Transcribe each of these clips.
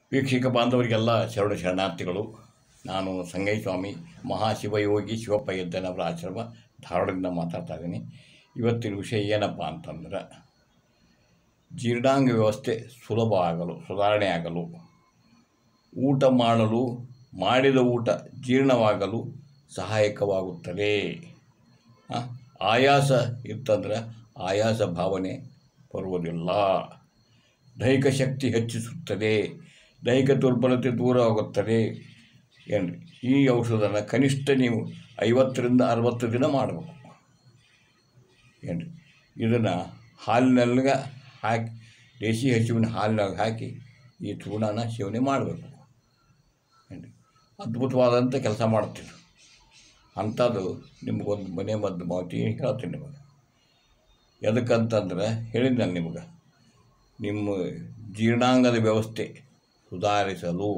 ವೀಕ್ಷಕ ಬಾಂಧವರಿಗೆಲ್ಲ ಶರಣ ಶರಣಾರ್ಥಿಗಳು ನಾನು ಸಂಗಯ್ಯಸ್ವಾಮಿ ಮಹಾಶಿವಯೋಗಿ ಶಿವಪ್ಪ ಎದ್ದನವರ ಆಶ್ರಮ ಧಾರವಾಡದಿಂದ ಮಾತಾಡ್ತಾ ಇದ್ದೀನಿ ಇವತ್ತಿನ ವಿಷಯ ಏನಪ್ಪ ಅಂತಂದ್ರೆ ಜೀರ್ಣಾಂಗ ವ್ಯವಸ್ಥೆ ಸುಲಭ ಆಗಲು ಸುಧಾರಣೆ ಆಗಲು ಊಟ ಮಾಡಲು ಮಾಡಿದ ಊಟ ಜೀರ್ಣವಾಗಲು ಸಹಾಯಕವಾಗುತ್ತದೆ ಆ, ಆಯಾಸ ಇತ್ತಂದ್ರೆ ಆಯಾಸ ಭಾವನೆ ಬರುವುದಿಲ್ಲ ದೈಹಿಕ ಶಕ್ತಿ ಹೆಚ್ಚಿಸುತ್ತದೆ ದೈಹಿಕ ದುರ್ಬಲತೆ ದೂರ ಆಗುತ್ತದೆ ಏನು ಈ ಔಷಧನ ಕನಿಷ್ಠ ನೀವು ಐವತ್ತರಿಂದ ಅರವತ್ತು ದಿನ ಮಾಡಬೇಕು ಏನು ಇದನ್ನು ಹಾಲಿನಲ್ಗ ಹಾಕಿ ದೇಶಿ ಹಸುವಿನ ಹಾಲಿನಾಗ ಹಾಕಿ ಈ ಚೂರ್ಣನ ಸೇವನೆ ಮಾಡಬೇಕು ಏನು ಅದ್ಭುತವಾದಂಥ ಕೆಲಸ ಮಾಡ್ತೀವಿ ಅಂಥದ್ದು ನಿಮಗೊಂದು ಮನೆ ಮದ್ದು ಮಾತಿ ಹೇಳ್ತೀನಿ ನಿಮಗೆ ಎದಕ್ಕಂತಂದ್ರೆ ಹೇಳಿದ್ದು ನಾನು ನಿಮಗೆ ನಿಮ್ಮ ಜೀರ್ಣಾಂಗದ ವ್ಯವಸ್ಥೆ ಸುಧಾರಿಸಲು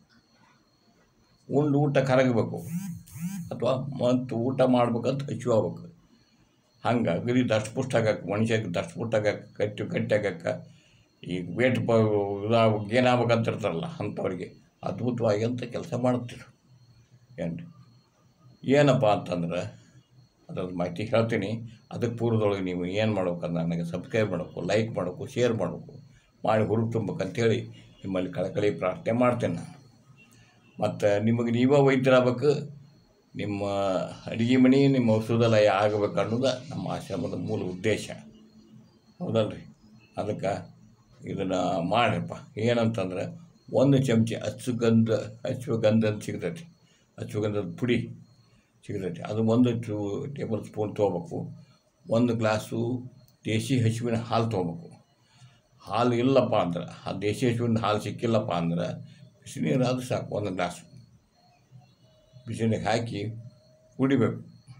ಉಂಡು ಊಟ ಕರಗಬೇಕು ಅಥವಾ ಮತ್ತು ಊಟ ಮಾಡ್ಬೇಕಂತ ಹಚ್ಚುವಾಗಬೇಕು ಹಂಗೆ ಅಗದಿ ದಷ್ಟಪುಷ್ಟ ಆಗಕ್ಕೆ ಮನುಷ್ಯಗೆ ದಷ್ಟಪುಷ್ಟ ಆಗಕ್ಕೆ ಕಟ್ಟಿ ಕಟ್ಟಿ ಆಗಕ್ಕೆ ಈಗ ವೇಟ್ ಪ ಇದಾಗ ಗೇನ್ ಆಗ್ಬೇಕಂತ ಇರ್ತಾರಲ್ಲ ಅಂಥವ್ರಿಗೆ ಅದ್ಭುತವಾಗಿ ಅಂತ ಕೆಲಸ ಮಾಡ್ತೀರಿ ಏನು ಏನಪ್ಪ ಅಂತಂದ್ರೆ ಅದ್ರದ್ದು ಮಾಹಿತಿ ಹೇಳ್ತೀನಿ ಅದಕ್ಕೆ ಪೂರ್ವದೊಳಗೆ ನೀವು ಏನು ಮಾಡ್ಬೇಕಂದ್ರೆ ನನಗೆ ಸಬ್ಸ್ಕ್ರೈಬ್ ಮಾಡಬೇಕು ಲೈಕ್ ಮಾಡಬೇಕು ಶೇರ್ ಮಾಡಬೇಕು ಮಾಡಿ ಹುರುಪು ತುಂಬಬೇಕಂತೇಳಿ ನಿಮ್ಮಲ್ಲಿ ಕಳಕಳಿ ಪ್ರಾರ್ಥನೆ ಮಾಡ್ತೇನೆ ನಾನು ಮತ್ತು ನಿಮಗೆ ನೀವೇ ವೈದ್ಯರಾಗಬೇಕು ನಿಮ್ಮ ಅಡುಗೆ ಮನೆ ನಿಮ್ಮ ಔಷಧಾಲಯ ಆಗಬೇಕು ಅನ್ನೋದು ನಮ್ಮ ಆಶ್ರಮದ ಮೂಲ ಉದ್ದೇಶ ಹೌದಲ್ರಿ ಅದಕ್ಕೆ ಇದನ್ನು ಮಾಡಿರಪ್ಪ ಏನಂತಂದ್ರೆ ಒಂದು ಚಮಚ ಅಶ್ವಗಂಧ ಅಶ್ವಗಂಧ ಅಂತ ಸಿಗ್ತೈತಿ ಅಶ್ವಗಂಧದ ಪುಡಿ ಸಿಗ್ತೈತಿ ಅದು ಒಂದು ಟೂ ಟೇಬಲ್ ಸ್ಪೂನ್ ತೊಗೋಬೇಕು ಒಂದು ಗ್ಲಾಸು ದೇಸಿ ಹಸುವಿನ ಹಾಲು ತೊಗೋಬೇಕು ಹಾಲು ಇಲ್ಲಪ್ಪ ಅಂದ್ರೆ ಆ ದೇಸಿ ಹಸುವಿನ ಹಾಲು ಸಿಕ್ಕಿಲ್ಲಪ್ಪ ಅಂದ್ರೆ ಬಿಸಿನೀರು ಅದು ಸಾಕು ಒಂದು ಗ್ಲಾಸು ಬಿಸಿನೀರಿಗೆ ಹಾಕಿ ಕುಡಿಬೇಕು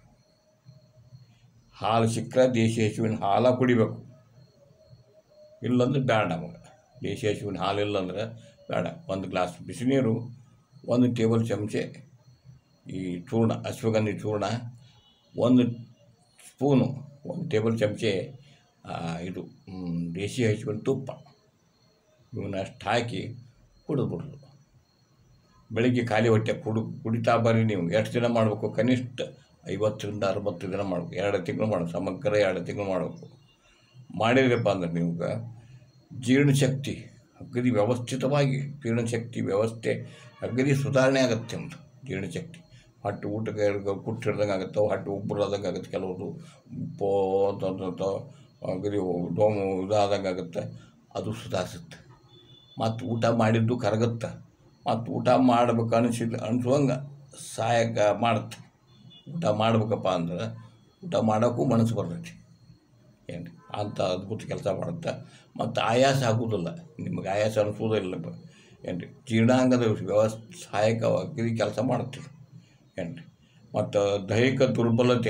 ಹಾಲು ಸಿಕ್ಕರೆ ದೇಸಿ ಹಸುವಿನ ಹಾಲ ಕುಡಿಬೇಕು ಇಲ್ಲಂದ್ರೆ ಬೇಡ ನಮಗೆ ದೇಸಿ ಹಸುವಿನ ಹಾಲು ಇಲ್ಲಂದ್ರೆ ಬೇಡ ಒಂದು ಗ್ಲಾಸ್ ಬಿಸಿನೀರು ಒಂದು ಟೇಬಲ್ ಚಮಚೆ ಈ ಚೂರ್ಣ ಅಶ್ವಗಂಧಿ ಚೂರ್ಣ ಒಂದು ಸ್ಪೂನು ಒಂದು ಟೇಬಲ್ ಚಮಚೆ ಆ, ಇದು ಮ್, ದೇಸಿ ಹಸುವಿನ ತುಪ್ಪ ಇವನ್ನ ಅಷ್ಟು ಹಾಕಿ ಕುಡಿದ್ಬಿಡೋದು ಬೆಳಿಗ್ಗೆ ಖಾಲಿ ಹೊಟ್ಟೆ ಕುಡು ಕುಡಿತಾ ಬರ್ರಿ ನೀವು ಎಷ್ಟು ದಿನ ಮಾಡಬೇಕು ಕನಿಷ್ಠ ಐವತ್ತರಿಂದ ಅರವತ್ತು ದಿನ ಮಾಡಬೇಕು ಎರಡು ತಿಂಗಳು ಮಾಡಬೇಕು ಸಮಗ್ರ ಎರಡು ತಿಂಗಳು ಮಾಡಬೇಕು ಮಾಡಿದ್ರಪ್ಪ ಅಂದ್ರೆ ನಿಮ್ಗೆ ಜೀರ್ಣಶಕ್ತಿ ಅಗದಿ ವ್ಯವಸ್ಥಿತವಾಗಿ ಜೀರ್ಣಶಕ್ತಿ ವ್ಯವಸ್ಥೆ ಅಗದಿ ಸುಧಾರಣೆ ಆಗುತ್ತೆ ನಿಮ್ಮದು ಜೀರ್ಣಶಕ್ತಿ ಹೊಟ್ಟೆ ಊಟಕ್ಕೆ ಕುಟ್ಟು ಹಿಡ್ದಂಗೆ ಆಗುತ್ತೆ ಹೊಟ್ಟೆ ಉಬ್ಬರಾದಂಗೆ ಆಗುತ್ತೆ ಕೆಲವರು ಉಪ್ಪು ಅಂತ ಅಗದಿ ಡೋಮು ಇದಾದಂಗೆ ಆಗುತ್ತೆ ಅದು ಸುಧಾರಿಸುತ್ತೆ ಮತ್ತು ಊಟ ಮಾಡಿದ್ದು ಕರಗುತ್ತೆ ಮತ್ತು ಊಟ ಮಾಡ್ಬೇಕು ಅನಿಸಿದ ಅನಿಸುವಂಗೆ ಸಹಾಯಕ ಮಾಡುತ್ತೆ ಊಟ ಮಾಡ್ಬೇಕಪ್ಪ ಅಂದ್ರೆ ಊಟ ಮಾಡೋಕ್ಕೂ ಮನಸ್ಸು ಬರ್ತೈತಿ ಏನು ಅಂಥ ಅದ್ಭುತ ಕೆಲಸ ಮಾಡುತ್ತೆ ಮತ್ತು ಆಯಾಸ ಆಗೋದಿಲ್ಲ ನಿಮಗೆ ಆಯಾಸ ಅನಿಸೋದಿಲ್ಲ ಏನು ರೀ ಜೀರ್ಣಾಂಗದ ವ್ಯವಸ್ಥೆ ಸಹಾಯಕವಾಗಿ ಕೆಲಸ ಮಾಡುತ್ತೀವಿ ಏನು ರೀ ಮತ್ತು ದೈಹಿಕ ದುರ್ಬಲತೆ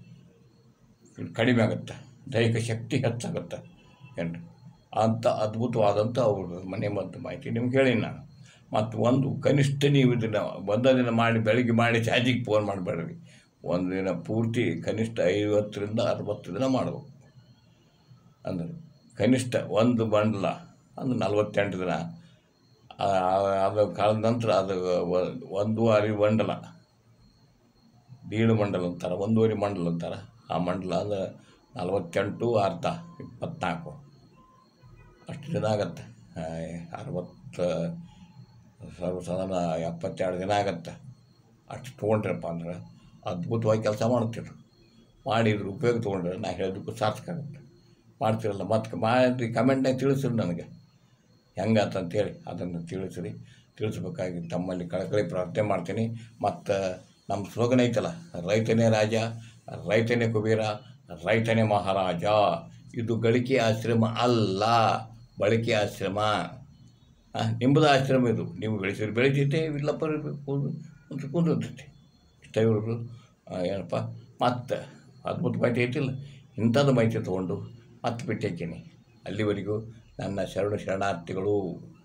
ಕಡಿಮೆ ಆಗುತ್ತೆ ದೈಹಿಕ ಶಕ್ತಿ ಹೆಚ್ಚಾಗುತ್ತೆ ಏನು ರೀ ಅಂಥ ಅದ್ಭುತವಾದಂಥ ಅವ್ರ ಮನೆ ಮದ್ದು ಮಾಹಿತಿ ನಿಮ್ಗೆ ಹೇಳೀನಿ ನಾನು ಮತ್ತು ಒಂದು ಕನಿಷ್ಠ ನೀವು ಇದನ್ನು ಒಂದ ದಿನ ಮಾಡಿ ಬೆಳಿಗ್ಗೆ ಮಾಡಿ ಚಾರ್ಜಿಗೆ ಫೋನ್ ಮಾಡಬೇಡ್ರಿ ಒಂದು ದಿನ ಪೂರ್ತಿ ಕನಿಷ್ಠ ಐವತ್ತರಿಂದ ಅರವತ್ತು ದಿನ ಮಾಡಬೇಕು ಅಂದರೆ ಕನಿಷ್ಠ ಒಂದು ಬಂಡಲ ಅಂದ್ರೆ ನಲ್ವತ್ತೆಂಟು ದಿನ ಆ- ಆ- ಅದು ಕಾಲದ ನಂತರ ಅದು ಒ- ಒಂದೂವರೆ ಮಂಡಲ ದೀಡು ಮಂಡಲ ಅಂತಾರೆ ಒಂದೂವರೆ ಮಂಡಲ ಅಂತಾರೆ ಆ ಮಂಡಲ ಅಂದ್ರೆ ನಲ್ವತ್ತೆಂಟು ಅರ್ಧ ಇಪ್ಪತ್ನಾಲ್ಕು ಅಷ್ಟು ದಿನ ಆಗತ್ತೆ ಆ, ಅರವತ್ತು ಸರ್ವಸಾಧಾರಣ ಎಪ್ಪತ್ತೆರಡು ದಿನ ಆಗತ್ತೆ ಅಷ್ಟು ತೊಗೊಂಡ್ರಪ್ಪ ಅಂದ್ರೆ ಅದ್ಭುತವಾಗಿ ಕೆಲಸ ಮಾಡ್ತೀರಿ ಮಾಡಿದ್ರ ಉಪಯೋಗ ತೊಗೊಂಡ್ರೆ ನಾ ಹೇಳೋದಕ್ಕೂ ಸಾರ್ಥಕ ಆಗುತ್ತೆ ಮಾಡ್ತಿರಲ್ಲ ಮತ್ತು ಮಾಡಿ ಕಮೆಂಟ್ನಾಗ ತಿಳಿಸ್ರಿ ನನಗೆ ಹೆಂಗಾತ ಅಂತೇಳಿ ಅದನ್ನು ತಿಳಿಸ್ರಿ ತಿಳಿಸ್ಬೇಕಾಗಿ ತಮ್ಮಲ್ಲಿ ಕಳಕಳಿ ಪ್ರಾರ್ಥನೆ ಮಾಡ್ತೀನಿ ಮತ್ತು ನಮ್ಮ ಸ್ಲೋಗನ್ ಐತಲ್ಲ ರೈತನೇ ರಾಜ ರೈತನೇ ಕುಬೇರ ರೈತನೇ ಮಹಾರಾಜ ಇದು ಗಳಿಕೆ ಆಶ್ರಮ ಅಲ್ಲ ಬಳಕೆ ಆಶ್ರಮ ಆ, ನಿಮ್ಮದು ಆಶ್ರಮ ಇದು ನೀವು ಬೆಳೆಸಿದ್ರೆ ಬೆಳಿತೈತೆ ಇಲ್ಲಪ್ಪ ಕುಂತು ಕುಂದಿರ್ತೈತೆ ಇಷ್ಟ ಇವ್ರದ್ದು ಏನಪ್ಪ ಮತ್ತು ಅದ್ಭುತ ಮಾಹಿತಿ ಐತಿಲ್ಲ ಇಂಥದ್ದು ಮಾಹಿತಿ ತೊಗೊಂಡು ಮತ್ತೆ ಬಿಟ್ಟೇತೀನಿ ಅಲ್ಲಿವರೆಗೂ ನನ್ನ ಶರಣ ಶರಣಾರ್ಥಿಗಳು